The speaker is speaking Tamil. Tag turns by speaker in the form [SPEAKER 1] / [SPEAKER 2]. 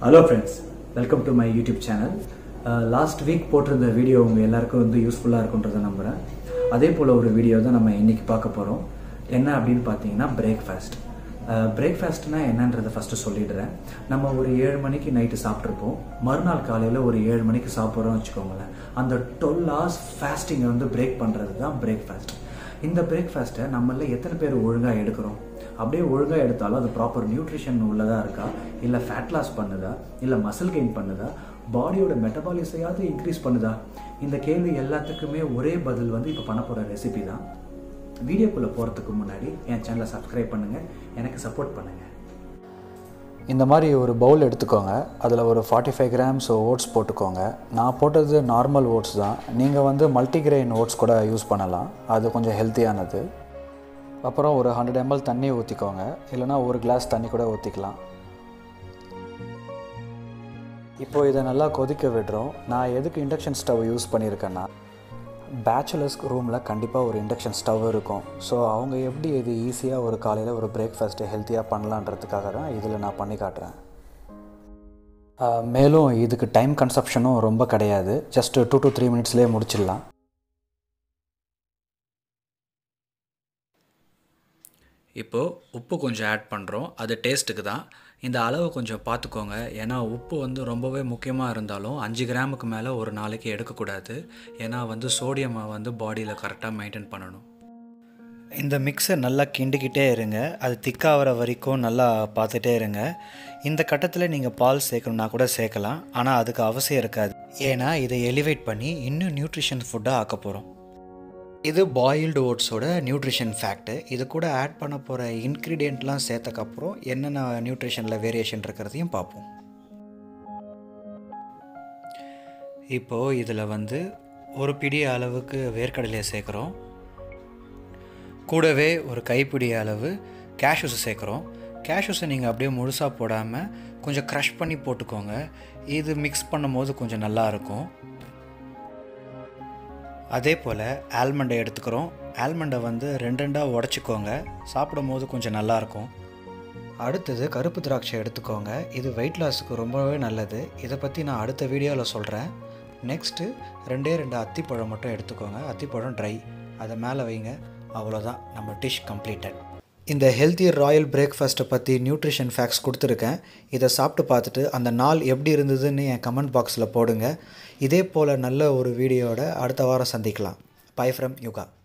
[SPEAKER 1] hello friends welcome to my YouTube channel last week போட்டிருந்த வீடியோ உங்கள் எல்லாருக்கும் வந்து யூஸ்ஃபுல்லாக இருக்குன்றதை நம்புகிறேன் அதே போல் ஒரு வீடியோ தான் நம்ம இன்னைக்கு பார்க்க போகிறோம் என்ன அப்படின்னு பார்த்தீங்கன்னா பிரேக்ஃபாஸ்ட் பிரேக்ஃபாஸ்ட்னா என்னன்றதை ஃபஸ்ட்டு சொல்லிடுறேன் நம்ம ஒரு ஏழு மணிக்கு நைட்டு சாப்பிட்ருப்போம் மறுநாள் காலையில் ஒரு ஏழு மணிக்கு சாப்பிட்றோம்னு வச்சுக்கோங்களேன் அந்த டுவெல் ஹவர்ஸ் ஃபாஸ்டிங்கை வந்து பிரேக் பண்ணுறது தான் பிரேக்ஃபாஸ்ட் இந்த பிரேக்ஃபாஸ்ட்டை நம்மள எத்தனை பேர் ஒழுங்காக எடுக்கிறோம் அப்படியே ஒழுங்காக எடுத்தாலும் அது ப்ராப்பர் நியூட்ரிஷன் உள்ளதா இருக்கா இல்லை ஃபேட் லாஸ் பண்ணுதா இல்லை மசில் கெயின் பண்ணுதா பாடியோட மெட்டபாலிசையாவது இன்க்ரீஸ் பண்ணுதா இந்த கேள்வி எல்லாத்துக்குமே ஒரே பதில் வந்து இப்போ பண்ண போகிற ரெசிபி தான் வீடியோக்குள்ளே போகிறதுக்கு முன்னாடி என் சேனலை சப்ஸ்கிரைப் பண்ணுங்கள் எனக்கு சப்போர்ட் பண்ணுங்கள்
[SPEAKER 2] இந்த மாதிரி ஒரு பவுல் எடுத்துக்கோங்க அதில் ஒரு ஃபார்ட்டி ஃபைவ் கிராம்ஸ் ஓட்ஸ் போட்டுக்கோங்க நான் போட்டது நார்மல் ஓட்ஸ் தான் நீங்கள் வந்து மல்டிகிரெயின் ஓட்ஸ் கூட யூஸ் பண்ணலாம் அது கொஞ்சம் ஹெல்த்தியானது அப்புறம் ஒரு ஹண்ட்ரட் எம்எல் தண்ணி ஊற்றிக்கோங்க இல்லைனா ஒரு கிளாஸ் தண்ணி கூட ஊற்றிக்கலாம் இப்போது இதை நல்லா கொதிக்க விடுறோம் நான் எதுக்கு இண்டக்ஷன் ஸ்டவ் யூஸ் பண்ணியிருக்கேன்னா பேச்சுலர்ஸ் ரூமில் கண்டிப்பாக ஒரு இண்டக்ஷன் ஸ்டவ் இருக்கும் ஸோ அவங்க எப்படி இது ஈஸியாக ஒரு காலையில் ஒரு பிரேக்ஃபாஸ்ட்டு ஹெல்த்தியாக பண்ணலான்றதுக்காக தான் இதில் நான் பண்ணி காட்டுறேன் ஆஹ் மேலும் இதுக்கு டைம் கன்சப்ஷனும் ரொம்ப கிடையாது ஜஸ்ட் டூ டு த்ரீ மினிட்ஸ்லேயே முடிச்சிடலாம் இப்போது உப்பு கொஞ்சம் ஆட் பண்ணுறோம் அது டேஸ்ட்டுக்கு தான் இந்த அளவு கொஞ்சம் பார்த்துக்கோங்க ஏன்னா உப்பு வந்து ரொம்பவே முக்கியமாக இருந்தாலும் அஞ்சு கிராமுக்கு மேலே ஒரு நாளைக்கு எடுக்கக்கூடாது ஏன்னா வந்து சோடியமை வந்து பாடியில் கரெக்டாக மெயின்டைன் பண்ணணும் இந்த மிக்ஸை நல்லா கிண்டிக்கிட்டே இருங்க அது திக்காகிற வரைக்கும் நல்லா பார்த்துட்டே இருங்க இந்த கட்டத்தில் நீங்கள் பால் சேர்க்கணுன்னா கூட சேர்க்கலாம் ஆனால் அதுக்கு அவசியம் இருக்காது ஏன்னா இதை எலிவேட் பண்ணி இன்னும் நியூட்ரிஷன் ஃபுட்டாக ஆக்க போகிறோம் இது பாயில்டு ஓட்ஸோட நியூட்ரிஷன் ஃபேக்ட்டு இது கூட ஆட் பண்ண போகிற இன்க்ரீடியண்ட்லாம் சேர்த்தக்கப்புறம் என்னென்ன நியூட்ரிஷனில் வேரியேஷன் இருக்கிறதையும் பார்ப்போம் இப்போது இதில் வந்து ஒரு பிடி அளவுக்கு வேர்க்கடலையை சேர்க்குறோம் கூடவே ஒரு கைப்பிடி அளவு கேஷ்யூஸை சேர்க்குறோம் கேஷ்யூஸை நீங்கள் அப்படியே முழுசாக போடாமல் கொஞ்சம் க்ரஷ் பண்ணி போட்டுக்கோங்க இது மிக்ஸ் பண்ணும்போது கொஞ்சம் நல்லா இருக்கும் அதே போல் ஆல்மண்டை எடுத்துக்கிறோம் ஆல்மண்டை வந்து ரெண்டு ரெண்டாக உடச்சிக்கோங்க சாப்பிடும் போது கொஞ்சம் நல்லாயிருக்கும் அடுத்தது கருப்பு திராட்சை எடுத்துக்கோங்க இது வெயிட் லாஸுக்கு ரொம்பவே நல்லது இதை பற்றி நான் அடுத்த வீடியோவில் சொல்கிறேன் நெக்ஸ்ட்டு ரெண்டே ரெண்டு அத்திப்பழம் மட்டும் எடுத்துக்கோங்க அத்திப்பழம் ட்ரை அதை மேலே வைங்க அவ்வளோதான் நம்ம டிஷ் கம்ப்ளீட்டட் இந்த ஹெல்த்தி ராயல் பிரேக்ஃபாஸ்ட்டை பற்றி நியூட்ரிஷன் ஃபேக்ட்ஸ் கொடுத்துருக்கேன் இதை சாப்பிட்டு பார்த்துட்டு அந்த நாள் எப்படி இருந்ததுன்னு என் கமெண்ட் பாக்ஸில் போடுங்க இதே போல் நல்ல ஒரு வீடியோட அடுத்த வாரம் சந்திக்கலாம் பை ஃப்ரம் யுகா